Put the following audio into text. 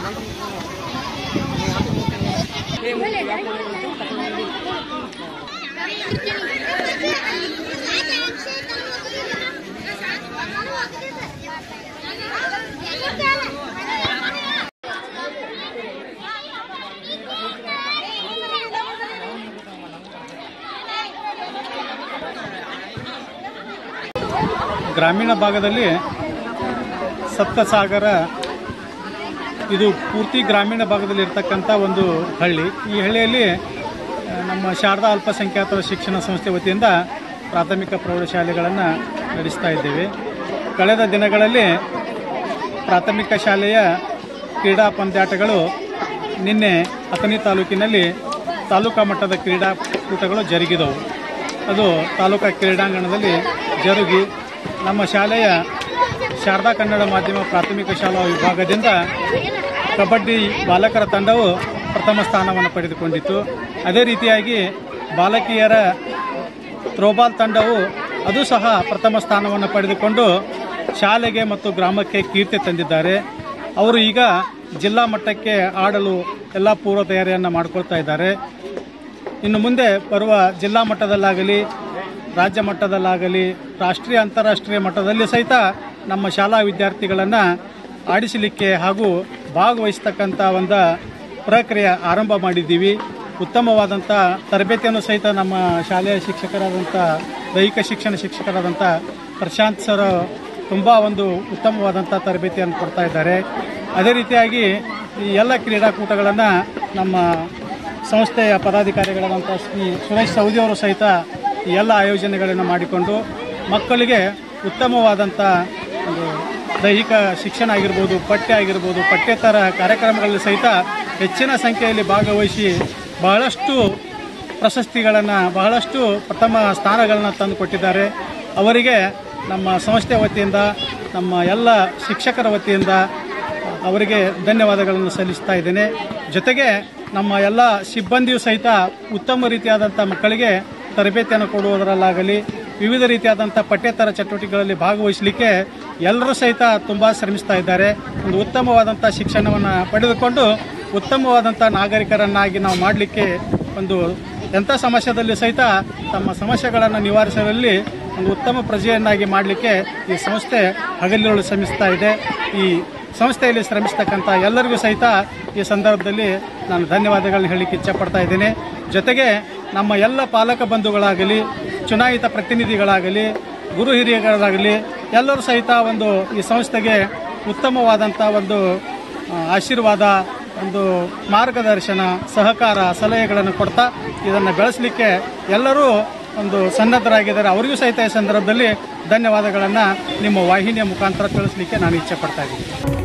ಗ್ರಾಮೀಣ ಭಾಗದಲ್ಲಿ ಸಪ್ತಸಾಗರ ಇದು ಪೂರ್ತಿ ಗ್ರಾಮೀಣ ಭಾಗದಲ್ಲಿ ಇರ್ತಕ್ಕಂಥ ಒಂದು ಹಳ್ಳಿ ಈ ಹಳ್ಳಿಯಲ್ಲಿ ಆ, ನಮ್ಮ ಶಾರದಾ ಅಲ್ಪಸಂಖ್ಯಾತರ ಶಿಕ್ಷಣ ಸಂಸ್ಥೆ ವತಿಯಿಂದ ಪ್ರಾಥಮಿಕ ಪ್ರೌಢಶಾಲೆಗಳನ್ನು ನಡೆಸ್ತಾ ಇದ್ದೇವೆ ಕಳೆದ ದಿನಗಳಲ್ಲಿ ಪ್ರಾಥಮಿಕ ಶಾಲೆಯ ಕ್ರೀಡಾ ಪಂದ್ಯಾಟಗಳು ನಿನ್ನೆ ಅಥಣಿ ತಾಲೂಕಿನಲ್ಲಿ ತಾಲೂಕಾ ಮಟ್ಟದ ಕ್ರೀಡಾಕೂಟಗಳು ಜರುಗಿದವು ಅದು ತಾಲೂಕಾ ಕ್ರೀಡಾಂಗಣದಲ್ಲಿ ಜರುಗಿ ನಮ್ಮ ಶಾಲೆಯ ಶಾರದಾ ಕನ್ನಡ ಮಾಧ್ಯಮ ಪ್ರಾಥಮಿಕ ಶಾಲಾ ವಿಭಾಗದಿಂದ ಕಬಡ್ಡಿ ಬಾಲಕರ ತಂಡವು ಪ್ರಥಮ ಸ್ಥಾನವನ್ನು ಪಡೆದುಕೊಂಡಿತ್ತು ಅದೇ ರೀತಿಯಾಗಿ ಬಾಲಕಿಯರ ಥ್ರೋಬಾಲ್ ತಂಡವು ಅದು ಸಹ ಪ್ರಥಮ ಸ್ಥಾನವನ್ನು ಪಡೆದುಕೊಂಡು ಶಾಲೆಗೆ ಮತ್ತು ಗ್ರಾಮಕ್ಕೆ ಕೀರ್ತಿ ತಂದಿದ್ದಾರೆ ಅವರು ಈಗ ಜಿಲ್ಲಾ ಮಟ್ಟಕ್ಕೆ ಆಡಲು ಎಲ್ಲ ಪೂರ್ವ ತಯಾರಿಯನ್ನು ಮಾಡಿಕೊಳ್ತಾ ಇದ್ದಾರೆ ಇನ್ನು ಮುಂದೆ ಬರುವ ಜಿಲ್ಲಾ ಮಟ್ಟದಲ್ಲಾಗಲಿ ರಾಜ್ಯ ಮಟ್ಟದಲ್ಲಾಗಲಿ ರಾಷ್ಟ್ರೀಯ ಅಂತಾರಾಷ್ಟ್ರೀಯ ಮಟ್ಟದಲ್ಲಿ ಸಹಿತ ನಮ್ಮ ಶಾಲಾ ವಿದ್ಯಾರ್ಥಿಗಳನ್ನು ಆಡಿಸಲಿಕ್ಕೆ ಹಾಗೂ ಭಾಗವಹಿಸ್ತಕ್ಕಂಥ ಒಂದು ಪ್ರಕ್ರಿಯೆ ಆರಂಭ ಮಾಡಿದ್ದೀವಿ ಉತ್ತಮವಾದಂಥ ತರಬೇತಿಯನ್ನು ಸಹಿತ ನಮ್ಮ ಶಾಲೆಯ ಶಿಕ್ಷಕರಾದಂಥ ದೈಹಿಕ ಶಿಕ್ಷಣ ಶಿಕ್ಷಕರಾದಂಥ ಪ್ರಶಾಂತ್ ಸರ್ ತುಂಬ ಒಂದು ಉತ್ತಮವಾದಂಥ ತರಬೇತಿಯನ್ನು ಕೊಡ್ತಾ ಇದ್ದಾರೆ ಅದೇ ರೀತಿಯಾಗಿ ಈ ಎಲ್ಲ ಕ್ರೀಡಾಕೂಟಗಳನ್ನು ನಮ್ಮ ಸಂಸ್ಥೆಯ ಪದಾಧಿಕಾರಿಗಳಾದಂಥ ಶ್ರೀ ಸುರೇಶ್ ಸೌದಿ ಅವರು ಸಹಿತ ಈ ಎಲ್ಲ ಆಯೋಜನೆಗಳನ್ನು ಮಾಡಿಕೊಂಡು ಮಕ್ಕಳಿಗೆ ಉತ್ತಮವಾದಂಥ ಒಂದು ದೈಹಿಕ ಶಿಕ್ಷಣ ಆಗಿರ್ಬೋದು ಪಠ್ಯ ಆಗಿರ್ಬೋದು ಪಠ್ಯೇತರ ಕಾರ್ಯಕ್ರಮಗಳಲ್ಲಿ ಸಹಿತ ಹೆಚ್ಚಿನ ಸಂಖ್ಯೆಯಲ್ಲಿ ಭಾಗವಹಿಸಿ ಬಹಳಷ್ಟು ಪ್ರಶಸ್ತಿಗಳನ್ನು ಬಹಳಷ್ಟು ಪ್ರಥಮ ಸ್ಥಾನಗಳನ್ನು ತಂದು ಕೊಟ್ಟಿದ್ದಾರೆ ಅವರಿಗೆ ನಮ್ಮ ಸಂಸ್ಥೆ ವತಿಯಿಂದ ನಮ್ಮ ಎಲ್ಲ ಶಿಕ್ಷಕರ ವತಿಯಿಂದ ಅವರಿಗೆ ಧನ್ಯವಾದಗಳನ್ನು ಸಲ್ಲಿಸ್ತಾ ಇದ್ದೇನೆ ಜೊತೆಗೆ ನಮ್ಮ ಎಲ್ಲ ಸಿಬ್ಬಂದಿಯು ಸಹಿತ ಉತ್ತಮ ರೀತಿಯಾದಂಥ ಮಕ್ಕಳಿಗೆ ತರಬೇತಿಯನ್ನು ಕೊಡುವುದರಲ್ಲಾಗಲಿ ವಿವಿಧ ರೀತಿಯಾದಂಥ ಪಠ್ಯೇತರ ಚಟುವಟಿಕೆಗಳಲ್ಲಿ ಭಾಗವಹಿಸಲಿಕ್ಕೆ ಎಲ್ಲರೂ ಸಹಿತ ತುಂಬ ಶ್ರಮಿಸ್ತಾ ಇದ್ದಾರೆ ಒಂದು ಉತ್ತಮವಾದಂಥ ಶಿಕ್ಷಣವನ್ನು ಪಡೆದುಕೊಂಡು ಉತ್ತಮವಾದಂಥ ನಾಗರಿಕರನ್ನಾಗಿ ನಾವು ಮಾಡಲಿಕ್ಕೆ ಒಂದು ಎಂಥ ಸಮಸ್ಯೆದಲ್ಲಿ ಸಹಿತ ತಮ್ಮ ಸಮಸ್ಯೆಗಳನ್ನು ನಿವಾರಿಸುವಲ್ಲಿ ಒಂದು ಉತ್ತಮ ಪ್ರಜೆಯನ್ನಾಗಿ ಮಾಡಲಿಕ್ಕೆ ಈ ಸಂಸ್ಥೆ ಹಗಲಿರುಳು ಶ್ರಮಿಸ್ತಾ ಇದೆ ಈ ಸಂಸ್ಥೆಯಲ್ಲಿ ಶ್ರಮಿಸ್ತಕ್ಕಂಥ ಎಲ್ಲರಿಗೂ ಸಹಿತ ಈ ಸಂದರ್ಭದಲ್ಲಿ ನಾನು ಧನ್ಯವಾದಗಳನ್ನ ಹೇಳಲಿಕ್ಕೆ ಇಚ್ಛಪಡ್ತಾ ಇದ್ದೇನೆ ಜೊತೆಗೆ ನಮ್ಮ ಎಲ್ಲ ಪಾಲಕ ಬಂಧುಗಳಾಗಲಿ ಚುನಾಯಿತ ಪ್ರತಿನಿಧಿಗಳಾಗಲಿ ಗುರು ಹಿರಿಯರಾಗಲಿ ಎಲ್ಲರೂ ಸಹಿತ ಒಂದು ಈ ಸಂಸ್ಥೆಗೆ ಉತ್ತಮವಾದಂಥ ಒಂದು ಆ, ಆಶೀರ್ವಾದ ಒಂದು ಮಾರ್ಗದರ್ಶನ ಸಹಕಾರ ಸಲಹೆಗಳನ್ನು ಕೊಡ್ತಾ ಇದನ್ನು ಬೆಳೆಸಲಿಕ್ಕೆ ಎಲ್ಲರೂ ಒಂದು ಸನ್ನದ್ಧರಾಗಿದ್ದಾರೆ ಅವರಿಗೂ ಸಹಿತ ಈ ಸಂದರ್ಭದಲ್ಲಿ ಧನ್ಯವಾದಗಳನ್ನು ನಿಮ್ಮ ವಾಹಿನಿಯ ಮುಖಾಂತರ ತಿಳಿಸಲಿಕ್ಕೆ ನಾನು ಇಚ್ಛೆ ಪಡ್ತಾ ಇದ್ದೀನಿ